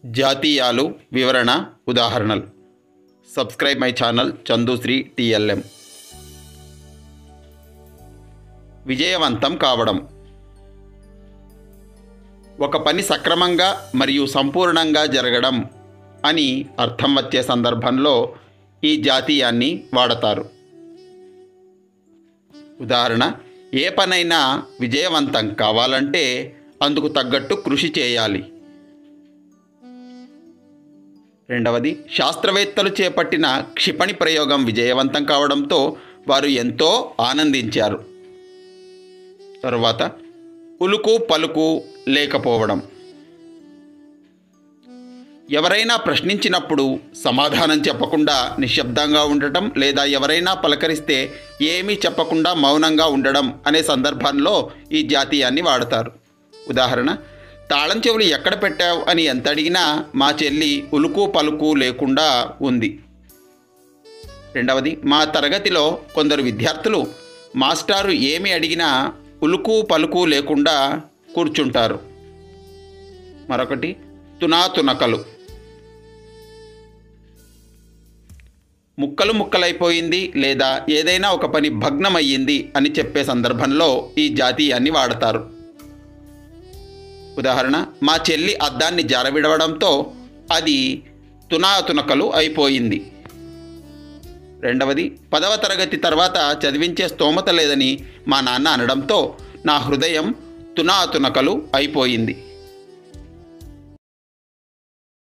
జాతీయాలు వివరణ ఉదాహరణలు subscribe my channel Chandusri TLM విజయవంతం కావడం ఒక పని సక్రమంగా మరియు సంపూర్ణంగా జరగడం అని అర్థం వచ్చే సందర్భంలో ఈ జాతీయాన్ని వాడతారు ఉదాహరణ ఏ పనైనా విజయవంతం కావాలంటే అందుకు తగ్గట్టు కృషి చేయాలి రెండవది శాస్త్రవేత్తలు చేపట్టిన క్షిపణి ప్రయోగం విజయవంతం కావడంతో వారు ఎంతో ఆనందించారు తరువాత ఉలుకు పలుకు లేకపోవడం ఎవరైనా ప్రశ్నించినప్పుడు సమాధానం చెప్పకుండా నిశ్శబ్దంగా ఉండటం లేదా ఎవరైనా పలకరిస్తే ఏమీ చెప్పకుండా మౌనంగా ఉండడం అనే సందర్భంలో ఈ జాతీయాన్ని వాడతారు ఉదాహరణ తాళం చెవులు ఎక్కడ పెట్టావు అని ఎంత అడిగినా మా చెల్లి ఉలుకు పలుకు లేకుండా ఉంది రెండవది మా తరగతిలో కొందరు విద్యార్థులు మాస్టారు ఏమి అడిగినా ఉలుకు పలుకు లేకుండా కూర్చుంటారు మరొకటి తునాతునకలు ముక్కలు ముక్కలైపోయింది లేదా ఏదైనా ఒక పని భగ్నమయ్యింది అని చెప్పే సందర్భంలో ఈ జాతీయాన్ని వాడతారు ఉదాహరణ మా చెల్లి అద్దాన్ని జారవిడవడంతో అది తునాతునకలు అయిపోయింది రెండవది పదవ తరగతి తర్వాత చదివించే స్తోమత లేదని మా నాన్న అనడంతో నా హృదయం తునాతునకలు అయిపోయింది